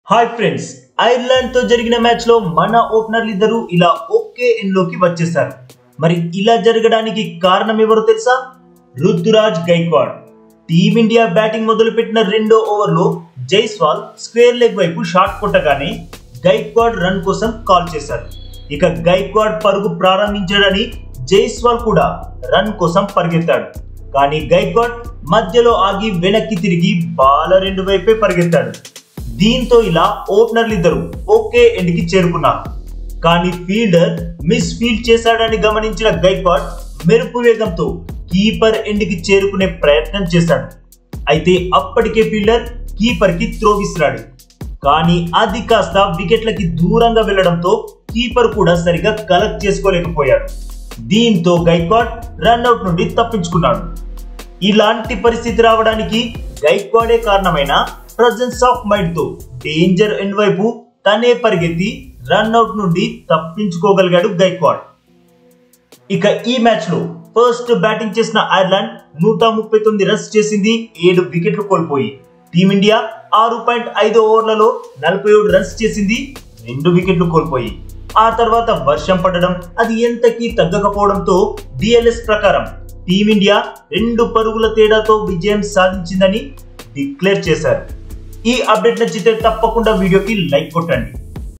hi friends Ireland తో జరిగిన match లో మన ఓపెనర్లు ఇద్దరు ఇలా ఒకే ఎండ్ లోకి వచ్చేసారు మరి ఇలా జరగడానికి కారణం ఎవరో తెలుసా రుతురాజ్ గైక్వాడ్ టీమిండియా బ్యాటింగ్ మొదలుపెట్టిన రెండో ఓవర్లో జైస్వాల్ స్క్వేర్ లెగ్ వైపు షాట్ కొట్టగానే గైక్వాడ్ రన్ కోసం కాల్ చేశారు ఇక గైక్వాడ్ పరుగు ప్రారంభించాడని జైస్వాల్ కూడా రన్ కోసం పరిగెత్తాడు కానీ గైక్వాడ్ మధ్యలో ఆగి వెనక్కి తిరిగి బాల రెండు వైపే పరిగెత్తాడు దీంతో ఇలా ఓపెనర్లు ఇద్దరు ఒకే ఎండ్కి చేరుకున్నారు కానీ ఫీల్డర్ మిస్ ఫీల్డ్ చేశాడని గమనించిన గైక్వాడ్ మెరుపు వేగంతో కీపర్ ఎండ్కి చేరుకునే ప్రయత్నం చేశాడు అయితే అప్పటికే ఫీల్డర్ కీపర్ కి త్రో విసిరాడు కానీ అది కాస్త వికెట్లకి దూరంగా వెళ్లడంతో కీపర్ కూడా సరిగా కలెక్ట్ చేసుకోలేకపోయాడు దీంతో గైక్వాడ్ రన్అట్ నుండి తప్పించుకున్నాడు ఇలాంటి పరిస్థితి రావడానికి గైక్వాడే కారణమైన ప్రజెన్స్ ఆఫ్ మైండ్ తో డేంజర్ ఎండ్ వైపు తనే పరిగెత్తి రన్అట్ నుండి తప్పించుకోగలిగాడు గైక్వాడ్ ఇక ఈ మ్యాచ్ లో ఫస్ట్ బ్యాటింగ్ చేసిన ఐర్లాండ్ నూట ముప్పై తొమ్మిది రన్స్ చేసింది ఏడు వికెట్లు కోల్పోయి టీమిండియా ఆరు పాయింట్ ఐదు ఓవర్లలో నలభై ఏడు రన్స్ చేసింది రెండు వికెట్లు కోల్పోయి ఆ తర్వాత వర్షం పడడం అది ఎంతకీ తగ్గకపోవడంతో డిఎల్ఎస్ ప్రకారం టీమిండియా రెండు పరుగుల తేడాతో విజయం సాధించిందని డిక్లేర్ చేశారు ఈ అప్డేట్ నచ్చితే తప్పకుండా వీడియోకి లైక్ కొట్టండి